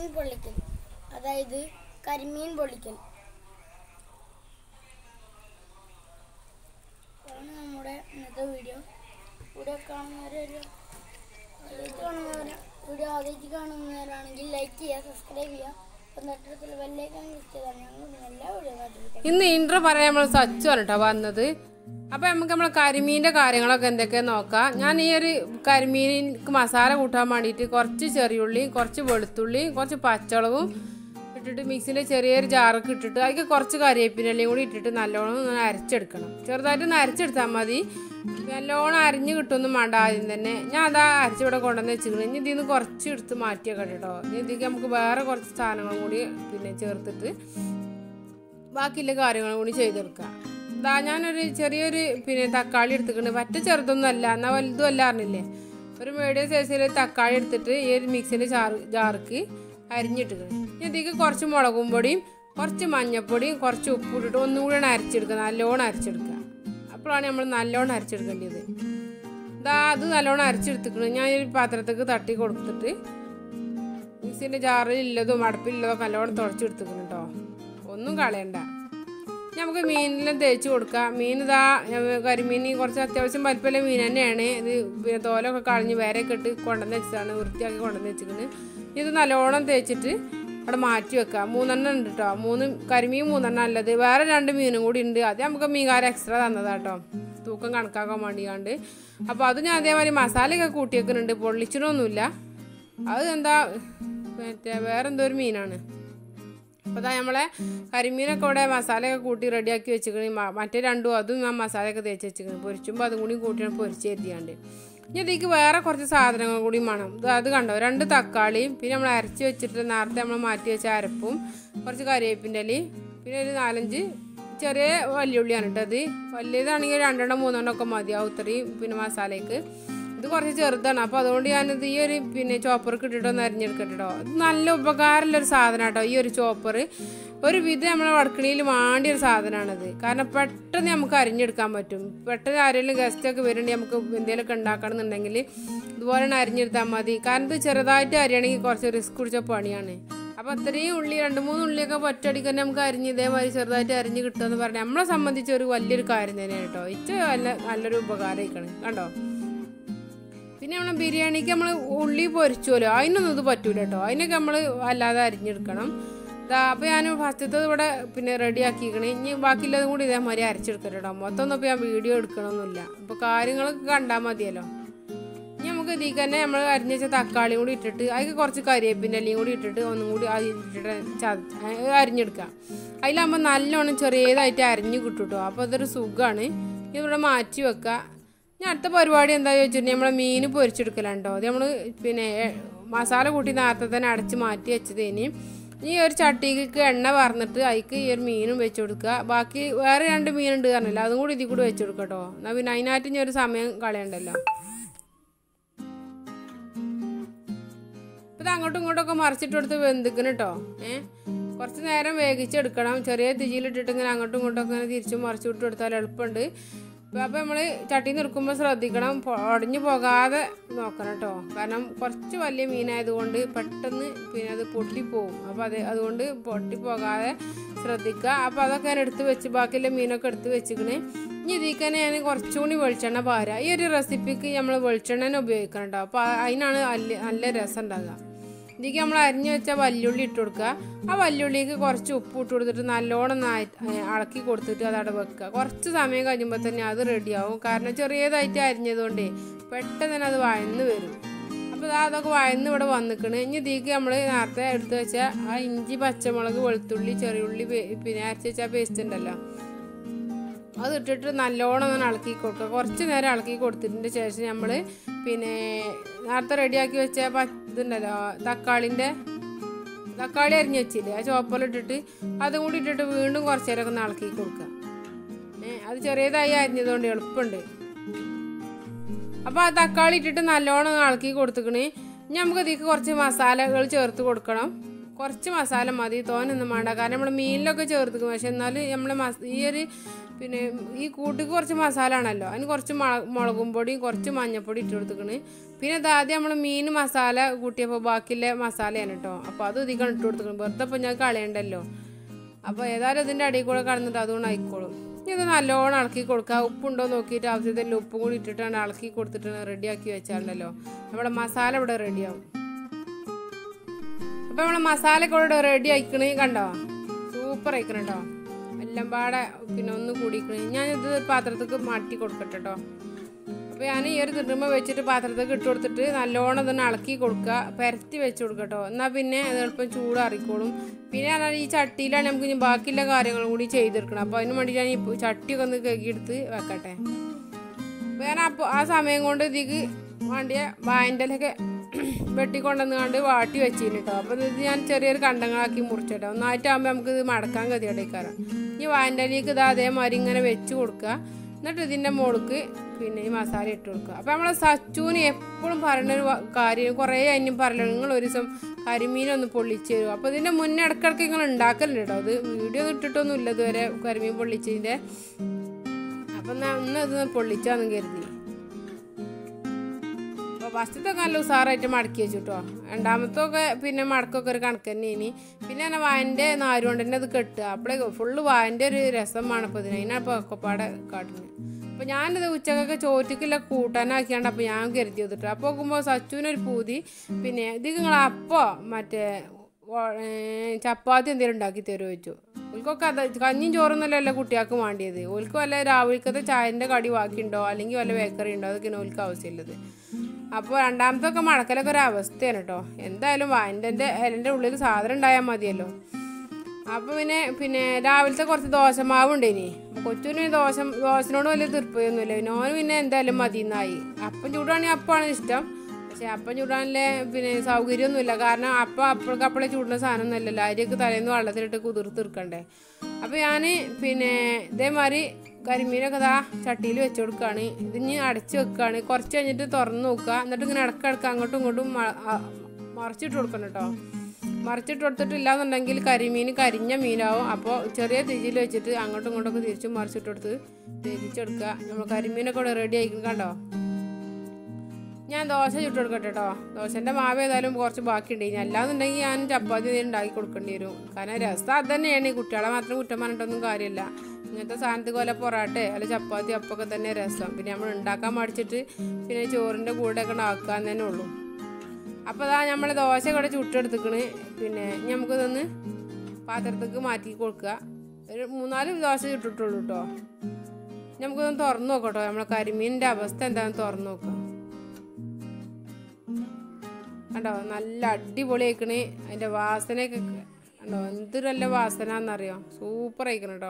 പൊള്ളിക്കൽ അതായത് കരിമീൻ പൊള്ളിക്കൽ അതാണ് നമ്മുടെ ഇന്നത്തെ വീഡിയോ വീഡിയോ കാണുന്നവരൊരു ആദ്യമായിട്ട് കാണുന്നവർ വീഡിയോ ആദ്യമായിട്ട് കാണുന്നവരാണെങ്കിൽ ലൈക്ക് ചെയ്യുക സബ്സ്ക്രൈബ് ചെയ്യുക അപ്പം തൊട്ടടുത്തുള്ള ബെല്ലേക്കാൻ ക്ലിക്ക് ചെയ്താൽ ഞങ്ങൾ എല്ലാ വീഡിയോ കാട്ടിരിക്കാം ഇന്ന് ഇൻട്രോ പറയാൻ നമ്മൾ സച്ചു ആണ് കേട്ടോ വന്നത് അപ്പൊ നമുക്ക് നമ്മളെ കരിമീൻ്റെ കാര്യങ്ങളൊക്കെ എന്തൊക്കെ നോക്കാം ഞാൻ ഈ ഒരു കരിമീനിക്ക് മസാല കൂട്ടാൻ വേണ്ടിയിട്ട് കുറച്ച് ചെറിയുള്ളി കുറച്ച് വെളുത്തുള്ളി കുറച്ച് പച്ചമുളകും ഇട്ടിട്ട് മിക്സിൻ്റെ ചെറിയൊരു ജാറൊക്കെ ഇട്ടിട്ട് അതിൽ കുറച്ച് കറിവേപ്പിനെല്ലാം കൂടി ഇട്ടിട്ട് നല്ലോണം ഒന്ന് അരച്ചെടുക്കണം ചെറുതായിട്ട് ഒന്ന് അരച്ചെടുത്താൽ മതി നല്ലോണം അരിഞ്ഞ് കിട്ടുമൊന്നും വേണ്ട ആദ്യം തന്നെ ഞാൻ അതാ അരച്ചിവിടെ കൊണ്ടുവന്ന് വെച്ചിരിക്കണം ഇനി ഇതിൽ നിന്ന് കുറച്ച് എടുത്ത് മാറ്റിയൊക്കെ കേട്ടോ ഇനി ഇതിലേക്ക് നമുക്ക് വേറെ കുറച്ച് സാധനങ്ങളും കൂടി പിന്നെ ചേർത്തിട്ട് ബാക്കിയുള്ള കാര്യങ്ങളും കൂടി ചെയ്തെടുക്കാം ഇതാ ഞാനൊരു ചെറിയൊരു പിന്നെ തക്കാളി എടുത്തിട്ടുണ്ട് പറ്റ ചെറുതൊന്നും അല്ല എന്നാൽ വലുതും അല്ല അറിഞ്ഞില്ലേ ഒരു മീഡിയം സൈസിൽ തക്കാളി എടുത്തിട്ട് ഈ ഒരു മിക്സിൻ്റെ ചാറ് ജാർക്ക് അരിഞ്ഞിട്ടിട്ടുണ്ട് ഇനി ഇതിലേക്ക് കുറച്ച് മുളകും പൊടിയും കുറച്ച് മഞ്ഞൾപ്പൊടിയും കുറച്ച് ഉപ്പ് ഇട്ടിട്ട് ഒന്നും കൂടെ അരച്ചെടുക്കുക നല്ലോണം അരച്ചെടുക്കുക അപ്പോഴാണ് നമ്മൾ നല്ലോണം അരച്ചെടുക്കേണ്ടത് ഇതാ അത് നല്ലോണം അരച്ചെടുത്തിക്കണം ഞാൻ ഒരു പാത്രത്തേക്ക് തട്ടി കൊടുത്തിട്ട് മിക്സിൻ്റെ ജാറിൽ ഇല്ലതും അടുപ്പില്ലതും നല്ലോണം തുടച്ചെടുത്തിക്കണം കേട്ടോ ഒന്നും കളയണ്ട ഇനി നമുക്ക് മീനിലും തേച്ച് കൊടുക്കാം മീൻ ഇതാ ഞമ്മ കരിമീൻ കുറച്ച് അത്യാവശ്യം വലിപ്പമുള്ള മീൻ തന്നെയാണ് ഇത് പിന്നെ തോലൊക്കെ കളഞ്ഞ് വേരൊക്കെ ഇട്ട് കൊണ്ടുവന്ന് വെച്ചതാണ് വൃത്തിയാക്കി കൊണ്ടുവന്ന് വെച്ചിരിക്കുന്നത് ഇത് നല്ലോണം തേച്ചിട്ട് അവിടെ മാറ്റി വെക്കാം മൂന്നെണ്ണം ഉണ്ട് കേട്ടോ മൂന്ന് കരിമീൻ മൂന്നെണ്ണം ഉള്ളത് വേറെ രണ്ട് മീനും കൂടി ഉണ്ട് അത് നമുക്ക് മീൻകാരൻ എക്സ്ട്രാ തന്നതാട്ടോ തൂക്കം കണക്കാക്കാൻ വേണ്ടിയാണ്ട് അപ്പോൾ അത് ഞാൻ അതേമാതിരി മസാലയൊക്കെ കൂട്ടി വെക്കുന്നുണ്ട് പൊള്ളിച്ചിട്ടൊന്നുമില്ല അത് എന്താ മറ്റേ വേറെ എന്തോ ഒരു മീനാണ് അപ്പോൾ അതാ നമ്മളെ കരിമീനൊക്കെ ഇവിടെ മസാലയൊക്കെ കൂട്ടി റെഡിയാക്കി വെച്ചിക്കണ് മ- മറ്റേ രണ്ടും അതും ഞാൻ മസാലയൊക്കെ തേച്ച് വെച്ചിക്കണ് പൊരിച്ചുമ്പോൾ അതും കൂടി കൂട്ടിയാണ് പൊരിച്ച് എത്തിയാണ്ട് ഇനി ഇതിലേക്ക് വേറെ കുറച്ച് സാധനങ്ങൾ കൂടി വേണം ഇത് അത് കണ്ടോ രണ്ട് തക്കാളിയും പിന്നെ നമ്മൾ അരച്ച് വെച്ചിട്ട് നേരത്തെ നമ്മൾ മാറ്റി വെച്ച അരപ്പും കുറച്ച് കറിവേപ്പിൻ്റെ ഇലയും പിന്നെ ഒരു നാലഞ്ച് ചെറിയ വല്യുള്ളിയാണ് കേട്ടോ അത് വലിയതാണെങ്കിൽ രണ്ടെണ്ണം മൂന്നെണ്ണം ഒക്കെ മതിയാവും ഇത്രയും പിന്നെ മസാലയ്ക്ക് ഇത് കുറച്ച് ചെറുതാണ് അപ്പോൾ അതുകൊണ്ട് ഞാനിത് ഈ ഒരു പിന്നെ ചോപ്പർക്ക് ഇട്ടിട്ടൊന്ന് അരിഞ്ഞെടുക്കട്ടെ കേട്ടോ ഇത് നല്ല ഉപകാരമുള്ള ഒരു സാധനം കേട്ടോ ഈ ഒരു ചോപ്പർ ഒരു വിധം നമ്മളെ വടക്കണിയിൽ വേണ്ടിയ ഒരു സാധനമാണത് കാരണം പെട്ടെന്ന് നമുക്ക് അരിഞ്ഞെടുക്കാൻ പറ്റും പെട്ടെന്ന് ആരെങ്കിലും ഗസ്റ്റൊക്കെ വരുന്നുണ്ടെങ്കിൽ നമുക്ക് എന്തെങ്കിലുമൊക്കെ ഉണ്ടാക്കണമെന്നുണ്ടെങ്കിൽ ഇതുപോലെ തന്നെ അരിഞ്ഞെടുത്താൽ മതി കാരണം ഇത് ചെറുതായിട്ട് അരിയണമെങ്കിൽ കുറച്ച് റിസ്ക് പിടിച്ച പണിയാണ് അപ്പോൾ അത്രയും ഉള്ളി രണ്ട് മൂന്ന് ഉള്ളിയൊക്കെ ഒറ്റയടിക്ക് തന്നെ നമുക്ക് അരിഞ്ഞ് ഇതേമാതിരി ചെറുതായിട്ട് അരിഞ്ഞ് കിട്ടുമെന്ന് പറഞ്ഞാൽ നമ്മളെ സംബന്ധിച്ച് ഒരു വലിയൊരു കാര്യം തന്നെയാണ് കേട്ടോ ഇച്ച നല്ല നല്ലൊരു ഉപകാരമായിക്കാണ് കണ്ടോ പിന്നെ നമ്മൾ ബിരിയാണിക്ക് നമ്മൾ ഉള്ളി പൊരിച്ചുമല്ലോ അതിനൊന്നും ഇത് പറ്റൂല കേട്ടോ അതിനൊക്കെ നമ്മൾ അല്ലാതെ അരിഞ്ഞെടുക്കണം ഇതാ അപ്പോൾ ഞാൻ ഫസ്റ്റത്തത് ഇവിടെ പിന്നെ റെഡി ആക്കിക്കണേ ഇനി ബാക്കിയുള്ളതും കൂടി ഇതേമാതിരി അരച്ചെടുക്കട്ടെ കേട്ടോ മൊത്തം ഒന്നും ഇപ്പോൾ ഞാൻ വീഡിയോ എടുക്കണമെന്നില്ല അപ്പോൾ കാര്യങ്ങളൊക്കെ കണ്ടാൽ മതിയല്ലോ ഇനി നമുക്ക് ഇതിൽ തന്നെ നമ്മൾ അരിഞ്ഞ വെച്ച തക്കാളിയും കൂടി ഇട്ടിട്ട് അതിൽ കുറച്ച് കരിവേപ്പിൻ്റെ ഇലയും കൂടി ഇട്ടിട്ട് ഒന്നും കൂടി അതിൽ ഇട്ടിട്ട് ചത അത് അരിഞ്ഞെടുക്കാം അതിലാകുമ്പോൾ നല്ലോണം ചെറിയതായിട്ട് അരിഞ്ഞ് കിട്ടും കേട്ടോ അപ്പോൾ അതൊരു സുഖമാണ് ഇവിടെ മാറ്റി വെക്കുക ഞാൻ അടുത്ത പരിപാടി എന്താ ചോദിച്ചിട്ടുണ്ടെങ്കിൽ നമ്മളെ മീൻ പൊരിച്ചെടുക്കലുണ്ടോ അത് നമ്മൾ പിന്നെ മസാല കൂട്ടി നേരത്തെ തന്നെ അടച്ച് മാറ്റി വെച്ചതേനി ഈ ഒരു ചട്ടിക്ക് എണ്ണ വറന്നിട്ട് അതിക്ക് ഈ ഒരു മീനും വെച്ച് കൊടുക്കുക ബാക്കി വേറെ രണ്ട് മീനുണ്ട് പറഞ്ഞില്ല അതും കൂടി ഇതിൽ കൂടി വെച്ച് കൊടുക്കുക കേട്ടോ എന്നാൽ പിന്നെ അതിനായിട്ട് ഇനി ഒരു സമയം കളയണ്ടല്ലോ ഇപ്പം ഇത് അങ്ങോട്ടും ഇങ്ങോട്ടൊക്കെ മറിച്ചിട്ട് കൊടുത്ത് വെന്തിക്കണം കേട്ടോ ഏ കുറച്ച് നേരം വേവിച്ചെടുക്കണം ചെറിയ തിജിയിലിട്ടിട്ട് ഇങ്ങനെ അങ്ങോട്ടും ഇങ്ങോട്ടും ഇങ്ങനെ തിരിച്ചും മറിച്ചു വിട്ട് കൊടുത്താൽ എളുപ്പമുണ്ട് അപ്പോൾ നമ്മൾ ചട്ടി നിൽക്കുമ്പോൾ ശ്രദ്ധിക്കണം പൊ- ഉടഞ്ഞു പോകാതെ നോക്കണം കേട്ടോ കാരണം കുറച്ച് വലിയ മീനായതുകൊണ്ട് പെട്ടെന്ന് പിന്നെ അത് പൊട്ടിപ്പോവും അപ്പോൾ അത് അതുകൊണ്ട് പൊട്ടിപ്പോകാതെ ശ്രദ്ധിക്കുക അപ്പോൾ അതൊക്കെ ഞാൻ എടുത്ത് വെച്ച് ബാക്കിയുള്ള മീനൊക്കെ എടുത്ത് വെച്ചിക്കണേ ഇനി ഇതിൽ തന്നെ ഞാൻ കുറച്ചും കൂടി വെളിച്ചെണ്ണ പാരാ ഈ ഒരു റെസിപ്പിക്ക് നമ്മൾ വെളിച്ചെണ്ണ തന്നെ ഉപയോഗിക്കണം കേട്ടോ അപ്പോൾ അതിനാണ് നല്ല നല്ല രസം ഉണ്ടാകുക ഇതിലേക്ക് നമ്മൾ അരിഞ്ഞു വെച്ച വല്യുള്ളി ഇട്ട് കൊടുക്കുക ആ വല്യുള്ളിക്ക് കുറച്ച് ഉപ്പ് ഇട്ട് കൊടുത്തിട്ട് നല്ലോണം നാ- ഏ, ഇളക്കി കൊടുത്തിട്ട് അത് അവിടെ വെക്കുക കുറച്ച് സമയം കഴിയുമ്പോൾ തന്നെ അത് റെഡിയാവും കാരണം ചെറിയതായിട്ട് അരിഞ്ഞതുകൊണ്ടേ പെട്ടെന്ന് തന്നെ അത് വഴന്ന് വരും അപ്പോൾ ദാ അതൊക്കെ വഴന്ന് ഇവിടെ വന്നിക്കണ് ഇനി ഇതിലേക്ക് നമ്മൾ നേരത്തെ എടുത്ത് വെച്ച ആ ഇഞ്ചി പച്ചമുളക് വെളുത്തുള്ളി ചെറിയുള്ളി പേ- പിന്നെ അരച്ച് വെച്ച പേസ്റ്റ് ഉണ്ടല്ലോ അത് ഇട്ടിട്ട് നല്ലോണം ഒന്ന് ഇളക്കി കൊടുക്കുക കുറച്ച് നേരം ഇളക്കി കൊടുത്തതിൻ്റെ ശേഷം നമ്മൾ പിന്നെ നേരത്തെ റെഡിയാക്കി വെച്ച പ- ഇതുണ്ടല്ലോ തക്കാളിൻ്റെ തക്കാളി അരിഞ്ഞ് വെച്ചില്ലേ ആ ചോപ്പലിട്ടിട്ട് അതും കൂടി ഇട്ടിട്ട് വീണ്ടും കുറച്ച് നേരം ഒന്ന് ഇളക്കി കൊടുക്കുക ഏ അത് ചെറിയതായി അരിഞ്ഞതുകൊണ്ട് എളുപ്പമുണ്ട് അപ്പോൾ ആ തക്കാളി ഇട്ടിട്ട് നല്ലോണം ഒന്ന് ഇളക്കി കൊടുത്തുക്കണ് ഇനി നമുക്ക് ഇതിലേക്ക് കുറച്ച് മസാലകൾ ചേർത്ത് കൊടുക്കണം കുറച്ച് മസാല മതി തോനൊന്നും വേണ്ട കാരണം നമ്മൾ മീനിലൊക്കെ ചേർത്തിക്കും പക്ഷെ എന്നാലും നമ്മൾ ഈ ഒരു പിന്നെ ഈ കൂട്ടിക്ക് കുറച്ച് മസാല ആണല്ലോ അതിന് കുറച്ച് മുള- മുളകും പൊടിയും കുറച്ച് മഞ്ഞപ്പൊടി ഇട്ട് കൊടുത്തിക്കണ് പിന്നെ ഇത് ആദ്യം നമ്മൾ മീൻ മസാല കൂട്ടിയപ്പോൾ ബാക്കിയുള്ള മസാലയാണ് കേട്ടോ അപ്പോൾ അത് ഇതിക്കാണ് ഇട്ട് കൊടുത്തിക്കണം വെറുതെ ഇപ്പോൾ ഞാൻ കളയണ്ടല്ലോ അപ്പോൾ ഏതായാലും ഇതിൻ്റെ അടിയിൽ കൂടെ കടന്നിട്ട് അതുകൊണ്ട് ആയിക്കോളും ഇനി ഇത് നല്ലോണം ഇളക്കി കൊടുക്കുക ഉപ്പുണ്ടോ നോക്കിയിട്ട് ആവശ്യത്തിന് ഉപ്പും കൂടി ഇട്ടിട്ടാണ് ഇളക്കി കൊടുത്തിട്ട് റെഡിയാക്കി വെച്ചാണല്ലോ നമ്മുടെ മസാല ഇവിടെ റെഡിയാവും അപ്പോൾ നമ്മളെ മസാല കൂടെ റെഡി ആയിക്കണേ കണ്ടോ സൂപ്പർ ആയിക്കണ കേട്ടോ എല്ലാം പാടെ പിന്നെ ഒന്ന് കൂടിക്കണേ ഞാനിത് പാത്രത്തേക്ക് മാറ്റി കൊടുക്കട്ടെ കേട്ടോ അപ്പോൾ ഞാൻ ഈ ഒരു തിണ്ടുമ്പോൾ വെച്ചിട്ട് പാത്രത്തേക്ക് ഇട്ട് കൊടുത്തിട്ട് നല്ലോണം തന്നെ ഇളക്കി കൊടുക്കുക പരത്തി വെച്ച് കൊടുക്കട്ടോ എന്നാൽ പിന്നെ അത് എളുപ്പം ചൂടാറിക്കോളും പിന്നെ പറഞ്ഞാൽ ഈ ചട്ടിയിലാണ് നമുക്ക് ഇനി ബാക്കിയുള്ള കാര്യങ്ങളും കൂടി ചെയ്തെടുക്കണം അപ്പോൾ അതിന് വേണ്ടി ഞാൻ ഈ ചട്ടിയൊക്കെ ഒന്ന് കഴുകിയെടുത്ത് വെക്കട്ടെ വേറെ അപ്പോൾ ആ സമയം കൊണ്ട് ഇതിക്ക് വേണ്ടിയ വായൻ്റെലൊക്കെ വെട്ടിക്കൊണ്ടുവന്ന് കണ്ട് വാട്ടി വെച്ചിന് കേട്ടോ അപ്പോൾ ഇത് ഞാൻ ചെറിയൊരു കണ്ടങ്ങളാക്കി മുറിച്ചിട്ടോ ഒന്നായിട്ടാകുമ്പോൾ നമുക്ക് ഇത് മടക്കാൻ ഗതിയോടേക്കാരം ഈ വായൻ്റെലേക്ക് ഇത് അതേമാതിരി ഇങ്ങനെ വെച്ച് കൊടുക്കുക എന്നിട്ട് ഇതിൻ്റെ മുകൾക്ക് പിന്നെ ഈ മസാല ഇട്ട് കൊടുക്കുക അപ്പോൾ നമ്മളെ സച്ചുവിന് എപ്പോഴും പറയുന്ന ഒരു വ- കാര്യം കുറേ അന്യം പറയല്ലോ നിങ്ങൾ ഒരു ദിവസം കരിമീനൊന്ന് പൊള്ളിച്ച് തരും അപ്പോൾ ഇതിൻ്റെ മുന്നേ ഇടയ്ക്കിടയ്ക്ക് നിങ്ങൾ ഉണ്ടാക്കലുണ്ട് കേട്ടോ അത് വീഡിയോ ഒന്നും ഇട്ടിട്ടൊന്നും ഇല്ല ഇതുവരെ കരിമീൻ പൊള്ളിച്ചതിൻ്റെ അപ്പം എന്നാ ഒന്ന് ഇത് പൊള്ളിച്ചാന്ന് കരുതി അപ്പോൾ ഫസ്റ്റത്തൊക്കെ നല്ല ഉസാറായിട്ട് മടക്കി വെച്ചു കേട്ടോ രണ്ടാമത്തൊക്കെ പിന്നെ മടക്കൊക്കെ ഒരു കണക്ക് തന്നെ ഇനി പിന്നെ തന്നെ വായൻ്റെ നാരുകൊണ്ട് തന്നെ അത് കെട്ടുക അപ്പോഴേ ഫുള്ള് വായൻ്റെ ഒരു രസമാണ് ഇപ്പോൾ ഇതിന് അതിനാണ് ഒക്കെപ്പാടെ കാട്ടുന്നത് അപ്പോൾ ഞാനിത് ഉച്ചക്കൊക്കെ ചോറ്റക്കില്ല കൂട്ടാനാക്കിയാണ്ട് അപ്പോൾ ഞാൻ കരുതി വന്നിട്ട് അപ്പോൾ നോക്കുമ്പോൾ സച്ചുവിനൊരു പൂതി പിന്നെ ഇത് നിങ്ങൾ അപ്പോൾ മറ്റേ വ- ഏ, ചപ്പാത്തി എന്തെങ്കിലും ഉണ്ടാക്കി തരുമോ ചോദിച്ചു ഓൽക്കൊക്കെ അത് കഞ്ഞിയും ചോറൊന്നുമല്ലല്ലോ കുട്ടികൾക്ക് വേണ്ടിയത് ഓൽക്ക് വല്ല രാവിലത്തെ ചായൻ്റെ കടി ബാക്കിയുണ്ടോ അല്ലെങ്കിൽ വല്ല ബേക്കറി ഉണ്ടോ അതൊക്കെയാണ് ഓൽക്ക് ആവശ്യമുള്ളത് അപ്പോൾ രണ്ടാമത്തൊക്കെ മടക്കലൊക്കെ ഒരു അവസ്ഥയാണ് കേട്ടോ എന്തായാലും വായൻ്റെ ഇലൻ്റെ ഉള്ളിൽ സാധനം ഉണ്ടായാൽ മതിയല്ലോ അപ്പോൾ പിന്നെ പിന്നെ രാവിലത്തെ കുറച്ച് ദോശമാവ് ഉണ്ടേനി അപ്പോൾ കൊച്ചുവിന് ദോശ ദോശനോട് വലിയ തീർപ്പൊന്നുമില്ല പിന്നെ ഓന് പിന്നെ എന്തായാലും മതി എന്നായി അപ്പം ചൂടാണെങ്കിൽ അപ്പമാണ് ഇഷ്ടം പക്ഷെ അപ്പം ചൂടാനിലെ പിന്നെ സൗകര്യമൊന്നുമില്ല കാരണം അപ്പം അപ്പോഴേക്ക് അപ്പോഴേ ചൂടുന്ന സാധനമൊന്നുമല്ലല്ലോ അരിയൊക്കെ തലേന്ന് വെള്ളത്തിലിട്ട് കുതിർത്ത് തീർക്കണ്ടേ അപ്പോൾ ഞാൻ പിന്നെ ഇതേമാതിരി കരിമീനൊക്കെ ഇതാ ചട്ടിയിൽ വെച്ച് കൊടുക്കുകയാണ് ഇതിഞ്ഞ് അടച്ച് വെക്കുകയാണ് കുറച്ച് കഴിഞ്ഞിട്ട് തുറന്ന് നോക്കുക എന്നിട്ട് ഇങ്ങനെ ഇടക്കിടക്ക് അങ്ങോട്ടും ഇങ്ങോട്ടും മ- ആ- മറിച്ചിട്ട് കൊടുക്കണം കേട്ടോ മറിച്ചിട്ട് കൊടുത്തിട്ടില്ല എന്നുണ്ടെങ്കിൽ കരിമീൻ കരിഞ്ഞ മീനാവും അപ്പോൾ ചെറിയ തീജിയിൽ വെച്ചിട്ട് അങ്ങോട്ടും ഇങ്ങോട്ടൊക്കെ തിരിച്ചും മറിച്ചിട്ട് കൊടുത്ത് വേവിച്ചെടുക്കുക നമ്മൾ കരിമീനൊക്കെ ഇവിടെ റെഡി ആയിക്കും കണ്ടോ ഞാൻ ദോശ ചുട്ട് കൊടുക്കട്ടെ കേട്ടോ ദോശൻ്റെ മാവ് ഏതായാലും കുറച്ച് ബാക്കിയുണ്ട് ഇനി അല്ലാന്നുണ്ടെങ്കിൽ ഞാൻ ചപ്പാത്തി എന്തെങ്കിലും ഉണ്ടാക്കി കൊടുക്കേണ്ടി വരും കാരണം രസം അത് തന്നെയാണ് ഈ കുട്ടികളെ മാത്രം കുറ്റം പറഞ്ഞിട്ടൊന്നും കാര്യമില്ല ഇങ്ങനത്തെ സാധനത്തിൽ പോലെ പൊറാട്ടെ അല്ല ചപ്പാത്തി അപ്പൊക്കെ തന്നെ രസം പിന്നെ നമ്മൾ ഉണ്ടാക്കാൻ മടിച്ചിട്ട് പിന്നെ ചോറിൻ്റെ കൂടെ ഒക്കെ ആക്കാൻ തന്നെ ഉള്ളൂ അപ്പോൾ അതാ നമ്മൾ ദോശ ഇവിടെ ചുട്ടെടുത്തിക്കണ് പിന്നെ ഇനി നമുക്കിതൊന്ന് പാത്രത്തേക്ക് മാറ്റി കൊടുക്കുക ഒരു മൂന്നാല് ദോശ ചുട്ടിട്ടുള്ളൂ കേട്ടോ നമുക്കിതൊന്ന് തുറന്നു നോക്കാം കേട്ടോ നമ്മളെ കരിമീനിൻ്റെ അവസ്ഥ എന്താണെന്ന് തുറന്നു നോക്കാം കണ്ടോ നല്ല അടിപൊളി ആയിക്കണ് അതിൻ്റെ വാസനയൊക്കെ കണ്ടോ എന്തൊരു നല്ല വാസന എന്നറിയോ സൂപ്പർ ആയിക്കണം കേട്ടോ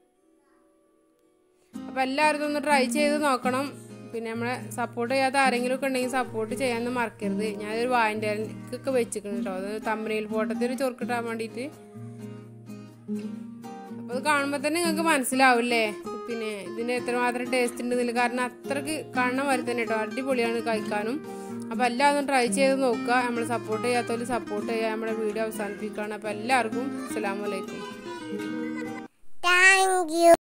അപ്പോൾ എല്ലാവരും ഇതൊന്ന് ട്രൈ ചെയ്ത് നോക്കണം പിന്നെ നമ്മളെ സപ്പോർട്ട് ചെയ്യാത്ത ആരെങ്കിലും ഒക്കെ ഉണ്ടെങ്കിൽ സപ്പോർട്ട് ചെയ്യാനൊന്നും മറക്കരുത് ഞാനൊരു വായൻ്റെ ഒക്കെ വെച്ചിക്കണം കേട്ടോ അത് തമ്മനയിൽ ഫോട്ടത്തിൽ ചൊറുക്കിട്ടാൻ വേണ്ടിയിട്ട് അപ്പോൾ അത് കാണുമ്പോൾ തന്നെ നിങ്ങൾക്ക് മനസ്സിലാവില്ലേ പിന്നെ ഇതിൻ്റെ എത്രമാത്രം ടേസ്റ്റ് ഉണ്ടെന്നില്ല കാരണം അത്രക്ക് കാണാൻ വരെ തന്നെ കേട്ടോ അടിപൊളിയാണ് കഴിക്കാനും അപ്പോൾ എല്ലാവരും ട്രൈ ചെയ്ത് നോക്കുക നമ്മൾ സപ്പോർട്ട് ചെയ്യാത്തവർ സപ്പോർട്ട് ചെയ്യുക നമ്മുടെ വീഡിയോ അവസാനിപ്പിക്കുകയാണ് അപ്പോൾ എല്ലാവർക്കും അസ്സലാമു അലൈക്കും Thank you.